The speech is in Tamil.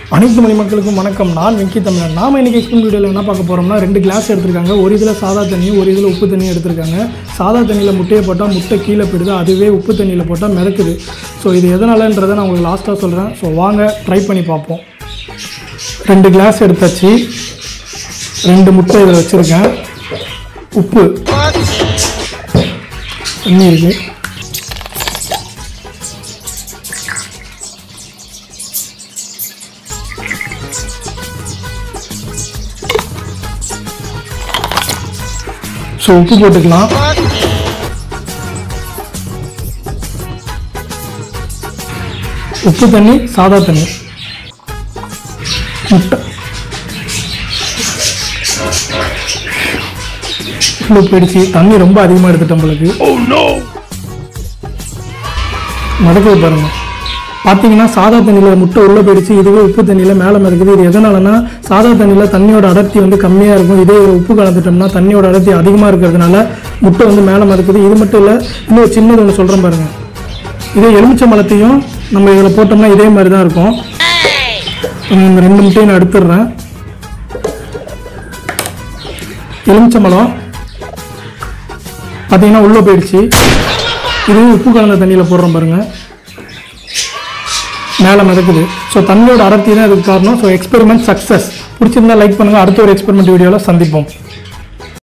அனைத்து மணி மக்களுக்கும் வணக்கம் நான் வெங்கி தமிழன் நாம இன்னைக்கு எக்ஸ்பிளன் வீடியோவில் என்ன பார்க்க போகிறோம்னா ரெண்டு கிளாஸ் எடுத்திருக்காங்க ஒரு இதில் சாதா தண்ணியும் ஒரு இதில் உப்பு தண்ணியும் எடுத்திருக்காங்க சாதா தண்ணியில் முட்டையை போட்டால் முட்டை கீழே போயிடுது அதுவே உப்பு தண்ணியில் போட்டால் மிதக்குது ஸோ இது எதனாலன்றதை நான் உங்களுக்கு லாஸ்ட்டாக சொல்கிறேன் ஸோ வாங்க ட்ரை பண்ணி பார்ப்போம் ரெண்டு கிளாஸ் எடுத்தாச்சு ரெண்டு முட்டை இதில் வச்சுருக்கேன் உப்பு தண்ணி இருக்குது ஸோ உப்பு போட்டுக்கலாம் உப்பு தண்ணி சாதா தண்ணி முட்டை இவ்வளோ போயிடுச்சு தண்ணி ரொம்ப அதிகமாக எடுத்துட்டோம் உங்களுக்கு மடக்கவு பாருங்க பார்த்தீங்கன்னா சாதா தண்ணியில் முட்டை உள்ளே போயிடுச்சு இதுவே உப்பு தண்ணியில் மேலே மிதக்குது இது எதனாலனா சாதா தண்ணியில் தண்ணியோட அடர்த்தி வந்து கம்மியாக இருக்கும் இதே இதுல உப்பு கலந்துட்டோம்னா தண்ணியோட அடர்த்தி அதிகமாக இருக்கிறதுனால முட்டை வந்து மேலே மிதக்குது இது மட்டும் இல்லை இன்னொரு சின்னது ஒன்று சொல்கிறேன் பாருங்க இதே எலுமிச்சை மலத்தையும் நம்ம இதில் போட்டோம்னா இதே மாதிரி தான் இருக்கும் இந்த ரெண்டு முட்டையும் நான் எடுத்துடுறேன் எலுமிச்சை மலம் பார்த்தீங்கன்னா உள்ளே போயிடுச்சு இதுவும் உப்பு கலந்த தண்ணியில் போடுறோம் பாருங்க மேலே மிதக்குது ஸோ தண்ணியோட அடர்த்தி தான் இதுக்கு காரணம் ஸோ எக்ஸ்பெரிமெண்ட் சக்ஸஸ் பிடிச்சிருந்தா லைக் பண்ணுங்கள் அடுத்த ஒரு எக்ஸ்பெரிமெண்ட் வீடியோவில் சந்திப்போம்